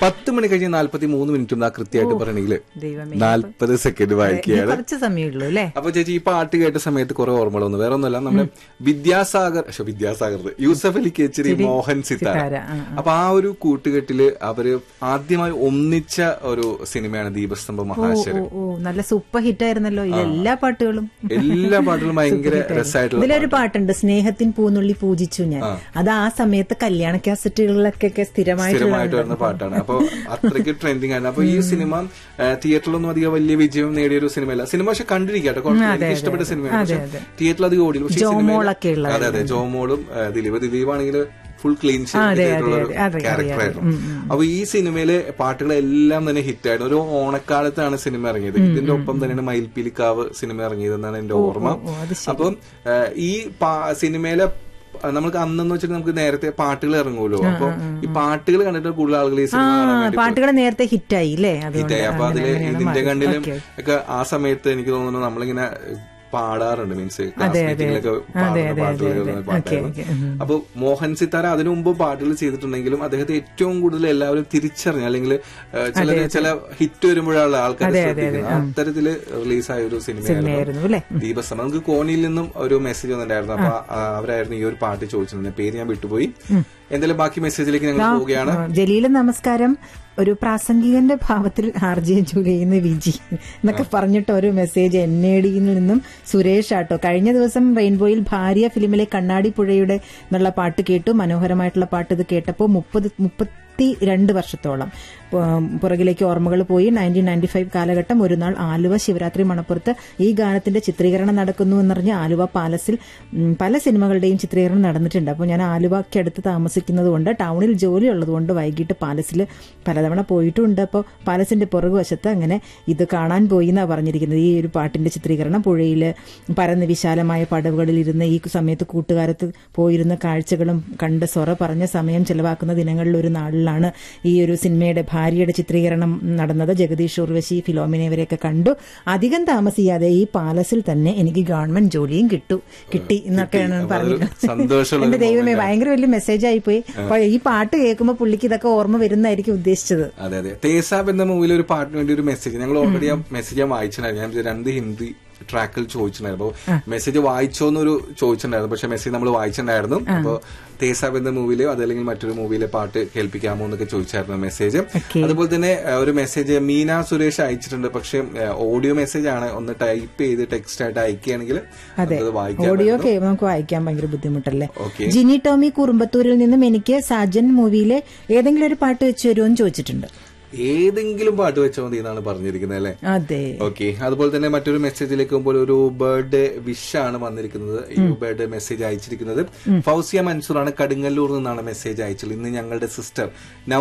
പത്ത് മണി കഴിഞ്ഞ് നാല്പത്തി മൂന്ന് മിനിറ്റും ആ കൃത്യമായിട്ട് പറയണെങ്കിൽ ദൈവമേ നാല്പത് സെക്കൻഡ് ഇനി വായിക്കുകയാണ് കുറച്ച് സമയമുള്ളൂ അല്ലേ അപ്പൊ ചേച്ചി ഈ പാട്ട് കേട്ട സമയത്ത് കുറെ ഓർമ്മകൾ വന്നു വേറെ ഒന്നുമല്ല നമ്മുടെ വിദ്യാസാഗർ ശ്ശോ, വിദ്യാസാഗർ യൂസഫ് അലി കേച്ചരി മോഹൻ സിത്താര സിത്താര, ആ, അപ്പൊ ആ ഒരു കൂട്ടുകെട്ടില് അവര് ആദ്യമായി ഒന്നിച്ച ഒരു സിനിമയാണ് ദീപസ്തംഭ ഓ മഹാശരൻ ഓ നല്ല സൂപ്പർ ഹിറ്റ് ആയിരുന്നല്ലോ ഇതിലെ എല്ലാ പാട്ടുകളും എല്ലാ പാട്ടുകളും ഭയങ്കര രസമായിട്ടുള്ള ഇതിലൊരു പാട്ടുണ്ട് സ്നേഹത്തിൻ പൂന്നുള്ളി പൂജിച്ചു ഞാൻ അത് ആ സമയത്ത് കല്യാണ കാസറ്റുകളിലൊക്കെ സ്ഥിരമായിട്ട് സ്ഥിരമായിട്ട് വരുന്ന പാട്ടാണ് അപ്പൊ അത്രയ്ക്ക് ട്രെൻഡിങ് ആണ് അപ്പൊ ഈ സിനിമ തിയേറ്ററിലൊന്നും അധികം വലിയ വിജയം നേടിയ ഒരു സിനിമയല്ല സിനിമ പക്ഷെ കണ്ടിരിക്കട്ടെ എനിക്ക് ഇഷ്ടപ്പെട്ട സിനിമയാണ് പക്ഷെ തിയേറ്ററിൽ അധികം ഓടിയില്ല പക്ഷെ ഈ സിനിമയിൽ- ജോമോളൊക്കെ ഉള്ള അതെ അതെ ജോമോളും ആ, ദിലീപ് ദിലീപ് ആണെങ്കിൽ ഫുൾ ക്ലീൻ ചെയ്തിട്ടുള്ള ഒരു അതെ, ക്യാരക്ടർ ആയിരുന്നു അപ്പൊ ഈ സിനിമയിലെ പാട്ടുകളെല്ലാം തന്നെ ഹിറ്റ് ആയിരുന്നു ഒരു ഓണക്കാലത്താണ് സിനിമ ഇറങ്ങിയത് ഇതിന്റെ ഒപ്പം തന്നെയാണ് മയിൽപ്പീലിക്കാവ് സിനിമ ഇറങ്ങിയതെന്നാണ് എന്റെ ഓർമ്മ ഓ, അത് അപ്പം ആ, ഈ പാ- സിനിമയിലെ ആ, നമുക്ക് അന്നെന്ന് വെച്ചിട്ട് നമുക്ക് നേരത്തെ പാട്ടുകൾ ഇറങ്ങുമല്ലോ അപ്പൊ ഈ പാട്ടുകൾ കണ്ടിട്ട് കൂടുതൽ ആളുകൾ ഈ സിനിമ കാണാൻ വേണ്ടി പാട്ടുകൾ നേരത്തെ ഹിറ്റായി അല്ലേ അതുകൊണ്ട് ഹിറ്റായി അപ്പൊ അതില് അങ്ങനെയാണ് ഇതിന്റെ മാറി. കണ്ടിലും ഓക്കേ. ഒക്കെ ആ സമയത്ത് എനിക്ക് തോന്നുന്നു നമ്മളിങ്ങനെ പാടാറുണ്ട് മീൻസ് ക്ലാസ് മീറ്റിംഗിലൊക്കെ പാടുന്ന പാട്ടുകൾ പാട്ടായിരുന്നു അപ്പൊ മോഹൻ സിത്താര അതിനു മുമ്പ് പാട്ടുകൾ ചെയ്തിട്ടുണ്ടെങ്കിലും അദ്ദേഹത്തെ ഏറ്റവും കൂടുതൽ എല്ലാവരും തിരിച്ചറിഞ്ഞ അല്ലെങ്കിൽ ചില ചില ഹിറ്റ് വരുമ്പോഴാണ് ആൾക്കാർ ശ്രദ്ധിക്കുന്നത് അത്തരത്തില് റിലീസായ ഒരു സിനിമയായിരുന്നു ആയിരുന്നു അല്ലേ ദീപസം നമുക്ക് കോണിയിൽ നിന്നും ഒരു മെസ്സേജ് വന്നിട്ടുണ്ടായിരുന്നു അപ്പൊ ആ, അവരായിരുന്നു ഈ ഒരു പാട്ട് ചോദിച്ചിരുന്നത് പേര് ഞാൻ വിട്ടുപോയി എന്തായാലും ബാക്കി മെസ്സേജിലേക്ക് ഞങ്ങൾ പോവുകയാണ് ആ, ജലീല നമസ്കാരം ഒരു പ്രാസംഗികന്റെ ഭാവത്തിൽ ആർ ജെ ജൂലിന്ന് വിജി എന്നൊക്കെ പറഞ്ഞിട്ട് ഒരു മെസ്സേജ് എൻ എ ഡിയിൽ നിന്നും സുരേഷ് ആട്ടോ കഴിഞ്ഞ ദിവസം റെയിൻബോയിൽ ഭാര്യ ഫിലിമിലെ കണ്ണാടി പുഴയുടെ എന്നുള്ള പാട്ട് കേട്ടു മനോഹരമായിട്ടുള്ള പാട്ട് ഇത് കേട്ടപ്പോൾ മുപ്പത് മുപ്പത്തി രണ്ട് വർഷത്തോളം ഉം, പുറകിലേക്ക് ഓർമ്മകൾ പോയി നയൻറ്റീൻ നയൻറ്റി ഫൈവ് കാലഘട്ടം ഒരു നാൾ ആലുവ ശിവരാത്രി മണപ്പുറത്ത് ഈ ഗാനത്തിന്റെ ചിത്രീകരണം നടക്കുന്നു എന്നറിഞ്ഞ് ആലുവ പാലസിൽ ഉം, പല സിനിമകളുടെയും ചിത്രീകരണം നടന്നിട്ടുണ്ട് അപ്പോൾ ഞാൻ ആലുവയ്ക്കടുത്ത് താമസിക്കുന്നത് കൊണ്ട് ടൗണിൽ ജോലി ഉള്ളതുകൊണ്ട് വൈകിട്ട് പാലസിൽ പലതവണ പോയിട്ടുണ്ട് അപ്പോൾ പാലസിന്റെ പുറകുവശത്ത് അങ്ങനെ ഇത് കാണാൻ പോയി എന്നാണ് പറഞ്ഞിരിക്കുന്നത് ഈ ഒരു പാട്ടിന്റെ ചിത്രീകരണം പുഴയിൽ പരന്ന് വിശാലമായ പടവുകളിൽ ഇരുന്ന് ഈ സമയത്ത് കൂട്ടുകാരത്ത് പോയിരുന്ന കാഴ്ചകളും കണ്ട് സൊറ പറഞ്ഞ സമയം ചെലവാക്കുന്ന ദിനങ്ങളിൽ ഒരു നാളിലാണ് ഈ ഒരു സിനിമയുടെ ഭാര്യയുടെ ചിത്രീകരണം നടന്നത് ജഗദീഷ് ഉർവശി ഫിലോമിന ഇവരെയൊക്കെ കണ്ടു അധികം താമസിയാതെ ഈ പാലസിൽ തന്നെ എനിക്ക് ഗവൺമെന്റ് ജോലിയും കിട്ടു കിട്ടി എന്നൊക്കെയാണ് അപ്പൊ അതൊരു പറഞ്ഞത് സന്തോഷമുള്ള എന്റെ ഒരു ദൈവമേ moment ആണ്. ഭയങ്കര വലിയ മെസ്സേജ് ആയിപ്പോയി അപ്പൊ ഈ പാട്ട് കേൾക്കുമ്പോൾ പുള്ളിക്ക് ഇതൊക്കെ ഓർമ്മ വരുന്നതായിരിക്കും ഉദ്ദേശിച്ചത് അതെ അതെ തേസാബ് എന്ന മൂവിയിൽ ഒരു പാട്ടിന് വേണ്ടി ഒരു മെസ്സേജ് ഞങ്ങൾ ഓൾറെഡി ആ മെസ്സേജ് ഞാൻ വായിച്ചിട്ടുണ്ടായിരുന്നു ഞാൻ രണ്ട് ഹിന്ദി ട്രാക്കിൽ ചോദിച്ചിട്ടുണ്ടായിരുന്നു അപ്പൊ മെസ്സേജ് വായിച്ചോന്നൊരു ചോദിച്ചിട്ടുണ്ടായിരുന്നു പക്ഷെ മെസ്സേജ് നമ്മൾ വായിച്ചിട്ടുണ്ടായിരുന്നു അപ്പൊ തേസാബ് എന്ന മൂവിയിലെ അതല്ലെങ്കിൽ മറ്റൊരു മൂവിയിലെ പാട്ട് കേൾപ്പിക്കാമോ എന്നൊക്കെ ചോദിച്ചായിരുന്നു മെസ്സേജ് Okay. അതുപോലെ തന്നെ ആ, ഒരു മെസ്സേജ് മീന സുരേഷ് അയച്ചിട്ടുണ്ട് പക്ഷെ ഓഡിയോ മെസ്സേജ് ആണ് ഒന്ന് ടൈപ്പ് ചെയ്ത് ടെക്സ്റ്റ് ആയിട്ട് അയക്കുകയാണെങ്കിൽ അതെ നമുക്കത് വായിക്കാം ഓഡിയോ ഒക്കെ നമുക്ക് വായിക്കാൻ ഭയങ്കര ബുദ്ധിമുട്ടല്ലേ ഓക്കെ ജിനി ടോമി കുറുമ്പത്തൂരിൽ നിന്നും എനിക്ക് സാജൻ മൂവിയിലെ ഏതെങ്കിലും ഒരു പാട്ട് വെച്ച് തരുമോ എന്ന് ചോദിച്ചിട്ടുണ്ട് ഏതെങ്കിലും പാട്ട് വെച്ചാൽ മതി എന്നാണ് പറഞ്ഞിരിക്കുന്നത് അല്ലെ അതെ ഓക്കെ അതുപോലെ തന്നെ മറ്റൊരു മെസ്സേജിലേക്ക് പോകുമ്പോൾ ഒരു ബർത്ത്ഡേ വിഷ് ആണ് വന്നിരിക്കുന്നത് ഈ ബർത്ത്ഡേ മെസ്സേജ് അയച്ചിരിക്കുന്നത് ഫൗസിയ മൻസൂർ ആണ് കടുങ്ങല്ലൂർ നിന്നാണ് മെസ്സേജ് അയച്ചത് ഇന്ന് ഞങ്ങളുടെ സിസ്റ്റർ